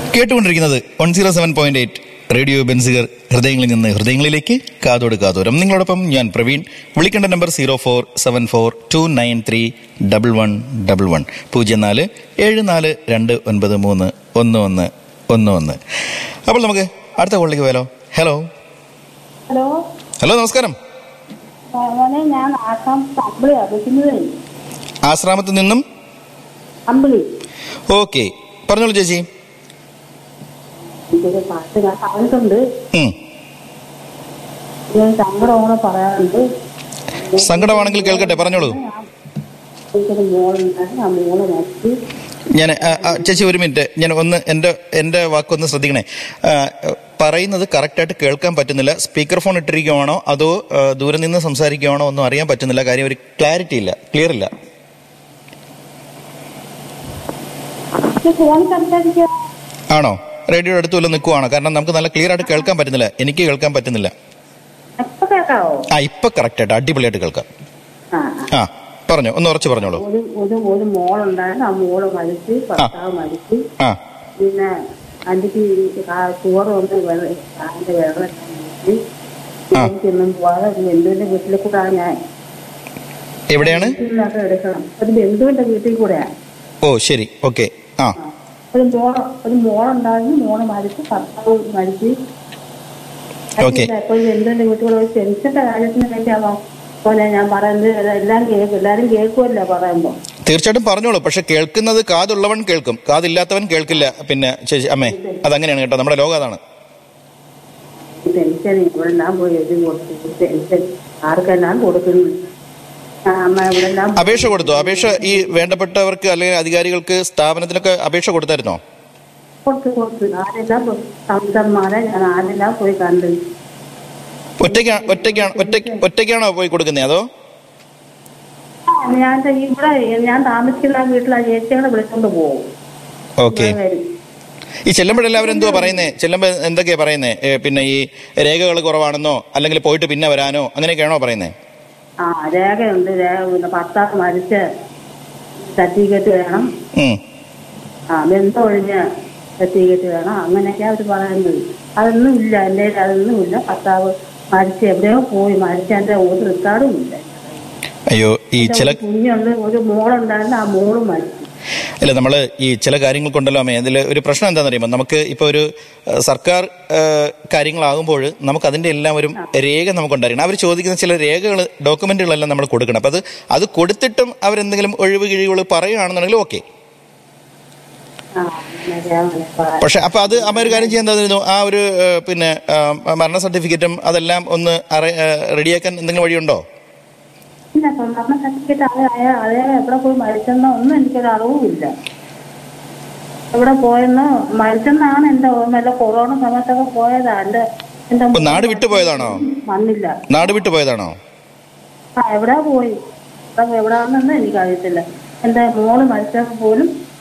കേട്ടുകൊണ്ടിരിക്കുന്നത് one zero seven point eight radio ബെൻസുകർ ഹൃദയങ്ങളിൽ നിന്ന് ഹൃദയങ്ങളിലേക്ക് കാതോട് കാതോരം നിങ്ങളോടൊപ്പം ഞാൻ പ്രവീൺ വിളിക്കേണ്ട number zero four seven four two nine three double one double one പൂജ്യം നാല് ഏഴ് നാല് രണ്ട് ഒൻപത് മൂന്ന് ഒന്ന് ഒന്ന് ഒന്ന് ഒന്ന് അപ്പോൾ നമുക്ക് അടുത്ത കോളിലേക്ക് പോയാലോ ഹലോ ഹലോ ഹലോ നമസ്കാരം മോനെ ഞാൻ ആസാം അമ്പിളി അറിയിക്കുന്നത് ആശ്രാമത്തിൽ നിന്നും അമ്പിളി ഓക്കെ പറഞ്ഞോളൂ ചേച്ചി ഇതൊരു പാട്ട് ഞാൻ പറഞ്ഞിട്ടുണ്ട് ഉം. ഞാൻ സങ്കടമാണ് പറയാറുണ്ട് സങ്കടമാണെങ്കിൽ കേൾക്കട്ടെ പറഞ്ഞോളൂ എനിക്കൊരു മോളുണ്ടായിരുന്നു ആ മോളെ മരിച്ചു ഞാൻ ആ, ആ, ചേച്ചി ഒരു മിനിറ്റ് ഞാൻ ഒന്ന് എൻ്റെ എൻ്റെ വാക്കൊന്ന് ശ്രദ്ധിക്കണേ ആ, പറയുന്നത് കറക്റ്റായിട്ട് കേൾക്കാൻ പറ്റുന്നില്ല സ്പീക്കർ ഫോൺ ഇട്ടിരിക്കുവാണോ അതോ ആ, ദൂരെ നിന്ന് സംസാരിക്കുവാണോ ഒന്നും അറിയാൻ പറ്റുന്നില്ല കാര്യം ഒരു ക്ലാരിറ്റി ഇല്ല ക്ലിയർ ഇല്ല ഇത് ഫോൺ സംസാരിക്കുക ആണോ റേഡിയോയുടെ അടുത്ത് വല്ലതും നിൽക്കുവാണോ കാരണം നമുക്ക് നല്ല ക്ലിയർ ആയിട്ട് കേൾക്കാൻ പറ്റുന്നില്ല എനിക്ക് കേൾക്കാൻ പറ്റുന്നില്ല എപ്പോ കേൾക്കാവോ ആ ഇപ്പൊ കറക്റ്റായിട്ട് അടിപൊളിയായിട്ട് കേൾക്കാം ആ ആ. ആ പറഞ്ഞോ ഒന്ന് ഉറച്ച് പറഞ്ഞോളൂ ഒരു ഒരു ഒരു മോളുണ്ടായിരുന്നു ആ മോള് മരിച്ചു ഭർത്താവ് മരിച്ചു ആ പിന്നെ അഞ്ചിക്ക് ചോറ് ഒന്ന് വെള്ളം അതിന്റെ വെള്ളം ആ. എനിക്കൊന്നും പോകാതെ ഒരു ബന്ധുവിന്റെ വീട്ടിൽ കൂടാണ് ഞാൻ എവിടെയാണ് വീട്ടിലൊക്കെ എടുക്കണം ഒരു ബന്ധുവിന്റെ വീട്ടിൽ കൂടെയാണ് ഓ ശരി ഓക്കെ ആ ഒരു മോള് ഒരു മോളുണ്ടായിരുന്നു മോള് മരിച്ചു ഭർത്താവ് മരിച്ചു ഓക്കെ അപ്പൊ ഈ ബന്ധുവിന്റെ വീട്ടിൽ കൂടെ ഒരു ടെൻഷന്റെ കാര്യത്തിന് വേണ്ടിയാവാ പോലെ ഞാൻ പറയുന്നത് എല്ലാം കേൾക്കും എല്ലാരും കേൾക്കുമല്ലോ പറയുമ്പോ തീർച്ചയായിട്ടും പറഞ്ഞോളൂ പക്ഷെ കേൾക്കുന്നത് കാതുള്ളവൻ കേൾക്കും കാതില്ലാത്തവൻ കേൾക്കില്ല പിന്നെ ചേച്ചി അമ്മേ അതങ്ങനെയാണ് കേട്ടോ നമ്മുടെ ലോകം അതാണ് ഈ ടെൻഷൻ ഇവിടെല്ലാം പോയി എഴുതി കൊടുത്തു ടെൻഷൻ ആർക്കെല്ലാം കൊടുക്കുന്നു ആ, അമ്മ ഇവിടെല്ലാം അപേക്ഷ കൊടുത്തു അപേക്ഷ ഈ വേണ്ടപ്പെട്ടവർക്ക് അല്ലെങ്കിൽ അധികാരികൾക്ക് സ്ഥാപനത്തിനൊക്കെ അപേക്ഷ കൊടുത്തായിരുന്നോ കൊടുത്തു കൊടുത്തു ആരെല്ലാം പോയി കൗൺസിലർമാരെ ഞാൻ ആരെല്ലാം പോയി കണ്ടു ഒറ്റയ്ക്കാ ഒറ്റയ്ക്കാണ് ഒറ്റയ്ക്ക് ഒറ്റയ്ക്കാണോ പോയി കൊടുക്കുന്നത് അതോ ആ, ഞാൻ ദേ ഇവിടെ ഞാൻ താമസിക്കുന്ന ആ വീട്ടിലെ ചേച്ചികളെ വിളിച്ചോണ്ട് പോകും ഓക്കെ ഇവിടെ വരും. ഈ ചെല്ലുമ്പോഴെല്ലാവരും എന്തുവാ പറയുന്നേ ചെല്ലുമ്പോൾ എന്തൊക്കെയാ പറയുന്നേ ഏ, പിന്നെ ഈ രേഖകൾ കുറവാണെന്നോ അല്ലെങ്കിൽ പോയിട്ട് പിന്നെ വരാനോ അങ്ങനെയൊക്കെയാണോ പറയുന്നേ ആ രേഖയുണ്ട് രേഖ പിന്നെ ഭർത്താവ് മരിച്ച സർട്ടിഫിക്കറ്റ് വേണം ഉം. ആ ബന്ധം ഒഴിഞ്ഞ സർട്ടിഫിക്കറ്റ് വേണം അങ്ങനെയൊക്കെ അവർ പറയുന്നത് അതൊന്നും ഇല്ല എൻ്റെ കയ്യിൽ അതൊന്നും ഇല്ല ഭർത്താവ് മരിച്ച് എവിടെയോ പോയി മരിച്ചതിൻ്റെ ഒരു റെക്കോർഡും ഇല്ല അയ്യോ ഈ ചില ഒരു കുഞ്ഞുണ്ട് ഒരു മോളുണ്ടായിരുന്നു ആ മോളും മരിച്ചു അല്ല നമ്മൾ ഈ ചില കാര്യങ്ങൾ കൊണ്ടല്ലോ അമ്മേ അതിൽ ഒരു പ്രശ്നം എന്താണെന്ന് അറിയുമ്പോൾ നമുക്ക് ഇപ്പോൾ ഒരു ഏഹ്, സർക്കാർ ഏഹ്, കാര്യങ്ങളാകുമ്പോൾ നമുക്ക് അതിന്റെ എല്ലാം ഒരു രേഖ നമുക്ക് ഉണ്ടായിരിക്കണം അവർ ചോദിക്കുന്ന ചില രേഖകൾ ഡോക്യുമെന്റുകളെല്ലാം നമ്മൾ കൊടുക്കണം അപ്പം അത് അത് കൊടുത്തിട്ടും അവരെന്തെങ്കിലും ഒഴിവ് കിഴിവുകൾ പറയുകയാണെന്നുണ്ടെങ്കിൽ ഓക്കെ ആ അങ്ങനെയൊക്കെ അങ്ങനെ പറയാം പക്ഷെ അപ്പൊ അത് അമ്മ ഒരു കാര്യം ചെയ്യാൻ എന്തായിരുന്നു ആ ഒരു ഏഹ്, പിന്നെ ഏഹ്, മരണ സർട്ടിഫിക്കറ്റും അതെല്ലാം ഒന്ന് അറ- ഏഹ്, റെഡിയാക്കാൻ എന്തെങ്കിലും വഴിയുണ്ടോ പിന്നെ സ്വന്തം സർട്ടിഫിക്കറ്റ് അത് അയാൾ അയാൾ എവിടെ പോയി മരിച്ചെന്നോ ഒന്നും എനിക്കൊരു അറിവുമില്ല എവിടെ പോയെന്നോ മരിച്ചെന്നാണ് എൻ്റെ ഓർമ്മ അല്ല കൊറോണ സമയത്തൊക്കെ പോയതാ എൻ്റെ എൻ്റെ ഇപ്പൊ നാട് വിട്ടു പോയതാണോ വന്നില്ല നാട് വിട്ടു പോയതാണോ ആ എവിടെ പോയി എവിടാണെന്നൊന്നും എനിക്കറിയത്തില്ല എൻ്റെ മോള് മരിച്ചപ്പോൾ പോലും